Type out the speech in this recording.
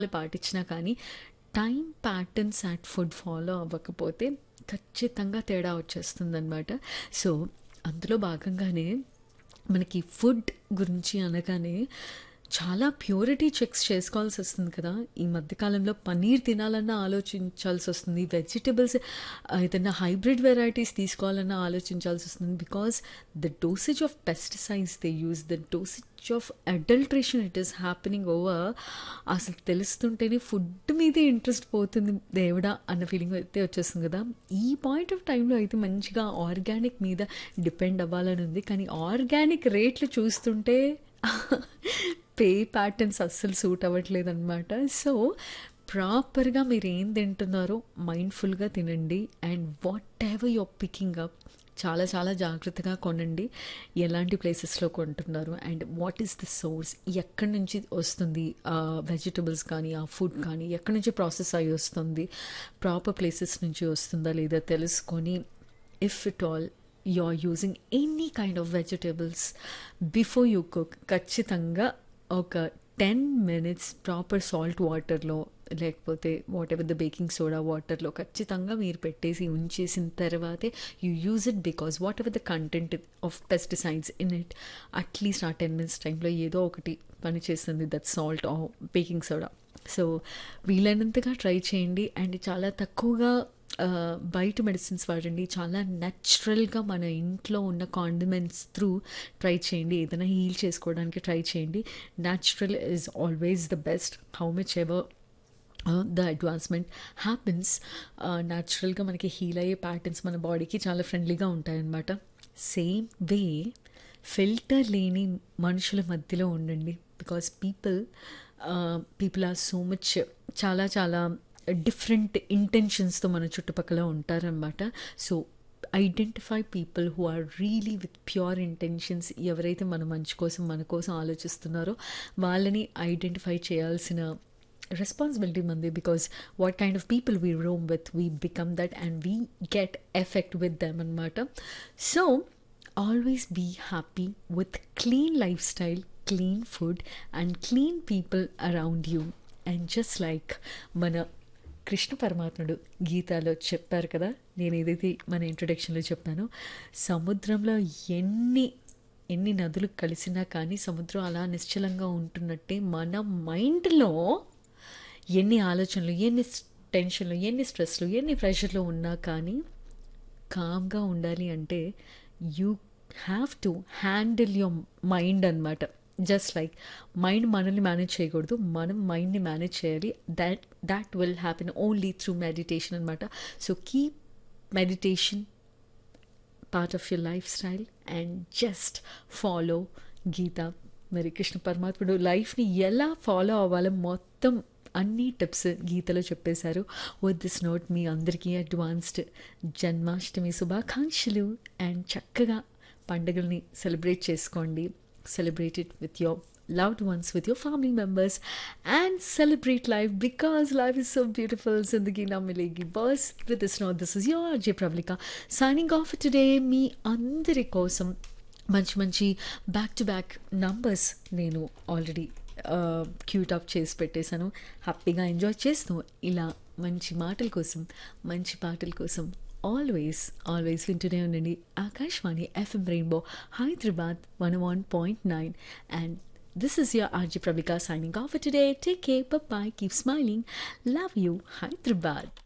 పాటించినా కానీ time patterns at food follow అవ్వకపోతే ఖచ్చితంగా తేడా వచ్చేస్తుందనమాట సో అందులో భాగంగానే మనకి ఫుడ్ గురించి అనగానే చాలా ప్యూరిటీ చెక్స్ చేసుకోవాల్సి వస్తుంది కదా ఈ మధ్యకాలంలో పన్నీర్ తినాలన్నా ఆలోచించాల్సి వస్తుంది వెజిటబుల్స్ ఏదైనా హైబ్రిడ్ వెరైటీస్ తీసుకోవాలన్నా ఆలోచించాల్సి వస్తుంది because the dosage of pesticides they use the dosage of adulteration it is happening over అసలు తెలుస్తుంటేనే ఫుడ్ మీదే ఇంట్రెస్ట్ పోతుంది దేవుడా అన్న ఫీలింగ్ అయితే వచ్చేస్తుంది కదా ఈ పాయింట్ ఆఫ్ టైంలో అయితే మంచిగా ఆర్గానిక్ మీద డిపెండ్ అవ్వాలని ఉంది కానీ ఆర్గానిక్ రేట్లు చూస్తుంటే పే ప్యాటర్న్స్ అస్సలు సూట్ అవ్వట్లేదు అనమాట సో ప్రాపర్గా మీరు ఏం తింటున్నారో మైండ్ఫుల్గా తినండి and whatever your picking up చాలా చాలా జాగ్రత్తగా కొనండి ఎలాంటి ప్లేసెస్లో కొంటున్నారు and what is the source ఎక్కడి నుంచి వస్తుంది ఆ వెజిటబుల్స్ కానీ ఆ ఫుడ్ కానీ ఎక్కడి నుంచి ప్రాసెస్ అయ్యి వస్తుంది ప్రాపర్ ప్లేసెస్ నుంచి వస్తుందా లేదా తెలుసుకొని if it all you are using any kind of vegetables before you cook ఖచ్చితంగా ఒక టెన్ మినిట్స్ ప్రాపర్ సాల్ట్ వాటర్లో లేకపోతే whatever the baking soda వాటర్లో ఖచ్చితంగా మీరు పెట్టేసి ఉంచేసిన తర్వాతే you use it because whatever the content of pesticides in it at least ఆ టెన్ మినిట్స్ టైంలో ఏదో ఒకటి పని చేస్తుంది దట్ సాల్ట్ ఆ బేకింగ్ సోడా సో వీలైనంతగా ట్రై చేయండి అండ్ చాలా తక్కువగా బయట మెడిసిన్స్ వాడండి చాలా న్యాచురల్గా మన ఇంట్లో ఉన్న కాండిమెంట్స్ త్రూ ట్రై చేయండి ఏదైనా హీల్ చేసుకోవడానికి ట్రై చేయండి natural is always the best how much ever the advancement happens న్యాచురల్గా మనకి హీల్ అయ్యే ప్యాటర్న్స్ మన బాడీకి చాలా ఫ్రెండ్లీగా ఉంటాయన్నమాట సేమ్ వే ఫిల్టర్ లేని మనుషుల మధ్యలో ఉండండి because people people are so much చాలా చాలా డిఫరెంట్ ఇంటెన్షన్స్తో మన చుట్టుపక్కల ఉంటారనమాట so identify people who are really with pure intentions ఎవరైతే మన మంచి కోసం మన కోసం ఆలోచిస్తున్నారో వాళ్ళని ఐడెంటిఫై చేయాల్సిన రెస్పాన్సిబిలిటీ మంది because what kind of people we roam with we become that and we get effect with them అనమాట so always be happy with clean life style clean food and clean people around you and just like మన కృష్ణ పరమాత్ముడు గీతాలో చెప్పారు కదా నేను ఏదైతే మన ఇంట్రొడక్షన్లో చెప్పానో సముద్రంలో ఎన్ని ఎన్ని నదులు కలిసినా కానీ సముద్రం అలా నిశ్చలంగా ఉంటున్నట్టే మన మైండ్లో ఎన్ని ఆలోచనలు ఎన్ని టెన్షన్లు ఎన్ని స్ట్రెస్లు ఎన్ని ప్రెషర్లు ఉన్నా కానీ కామ్గా ఉండాలి అంటే you have to handle your mind అనమాట జస్ట్ లైక్ మైండ్ మనల్ని మేనేజ్ చేయకూడదు మనం మైండ్ని మేనేజ్ చేయాలి that that will happen only through meditation అనమాట so keep meditation part of your life style and just follow Gita మరి కృష్ణ పరమాత్ముడు లైఫ్ని ఎలా ఫాలో అవ్వాలో మొత్తం అన్ని టిప్స్ గీతలో చెప్పేశారు విత్ దిస్ నోట్ మీ అందరికీ అడ్వాన్స్డ్ జన్మాష్టమి శుభాకాంక్షలు అండ్ చక్కగా పండుగల్ని సెలబ్రేట్ చేసుకోండి celebrate it with your loved ones, with your family members, and celebrate life because life is so beautiful. Zindagi na milegi. Boss, with this note, this is your J. Pravlika signing off for today. మీ అందరి కోసం మంచి మంచి back to back numbers నేను already cued up చేసి పెట్టేశాను హ్యాపీగా enjoy చేస్తూ ఇలా మంచి మాటల కోసం మంచి పాటల కోసం ఆల్వేస్ ఆల్వేస్ వింటూనే ఉండండి Akashvani FM rainbow Hyderabad one one point nine and this is your RJ Prabhika signing off today take care bye keep smiling love you Hyderabad